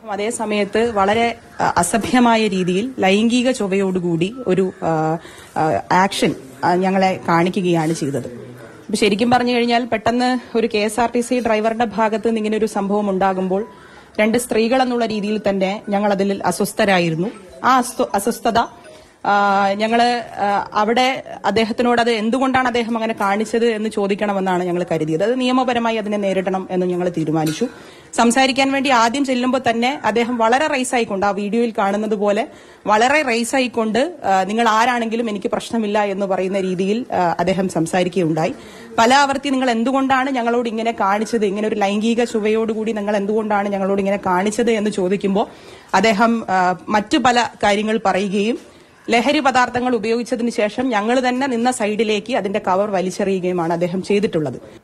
അതേ സമയത്ത് വളരെ ആ, അസഭ്യമായ രീതിയിൽ ലൈംഗിക ചൊവ്വയോടുകൂടി ഒരു ആ, ആ, ആക്ഷൻ ആ, ഞങ്ങളെ കാണിക്കുകയാണ് ചെയ്തത് അപ്പൊ ശരിക്കും പറഞ്ഞു കഴിഞ്ഞാൽ പെട്ടെന്ന് ഒരു K S R T C ഡ്രൈവറുടെ ഭാഗത്ത് നിന്ന് ഇങ്ങനെ ഒരു സംഭവം ഉണ്ടാകുമ്പോൾ രണ്ട് സ്ത്രീകൾ എന്നുള്ള രീതിയിൽ തന്നെ ഞങ്ങൾ അതിൽ അസ്വസ്ഥരായിരുന്നു ആ അസ്വ- അസ്വസ്ഥത ആ, ഞങ്ങള് ആ, അവിടെ അദ്ദേഹത്തിനോട് അത് എന്തുകൊണ്ടാണ് അദ്ദേഹം അങ്ങനെ കാണിച്ചത് എന്ന് ചോദിക്കണമെന്നാണ് ഞങ്ങൾ കരുതിയത് അത് നിയമപരമായി അതിനെ നേരിടണം എന്ന് ഞങ്ങൾ തീരുമാനിച്ചു സംസാരിക്കാൻ വേണ്ടി ആദ്യം ചെല്ലുമ്പോൾ തന്നെ അദ്ദേഹം വളരെ റൈസ് ആയിക്കൊണ്ട് ആ വീഡിയോയിൽ കാണുന്നത് പോലെ വളരെ റൈസ് ആയിക്കൊണ്ട് ആ, നിങ്ങൾ ആരാണെങ്കിലും എനിക്ക് പ്രശ്നമില്ല എന്ന് പറയുന്ന രീതിയിൽ ആ, അദ്ദേഹം സംസാരിക്കുകയുണ്ടായി പല ആവർത്തി നിങ്ങൾ എന്തുകൊണ്ടാണ് ഞങ്ങളോട് ഇങ്ങനെ കാണിച്ചത് ഇങ്ങനെ ഒരു ലൈംഗിക ചുവയോടുകൂടി നിങ്ങൾ എന്തുകൊണ്ടാണ് ഞങ്ങളോട് ഇങ്ങനെ കാണിച്ചത് എന്ന് ചോദിക്കുമ്പോൾ അദ്ദേഹം ആ, മറ്റു പല കാര്യങ്ങൾ പറയുകയും ലഹരി പദാർത്ഥങ്ങൾ ഉപയോഗിച്ചതിന് ശേഷം ഞങ്ങൾ തന്നെ നിന്ന സൈഡിലേക്ക് അതിന്റെ കവർ വലിച്ചെറിയുകയുമാണ് അദ്ദേഹം ചെയ്തിട്ടുള്ളത്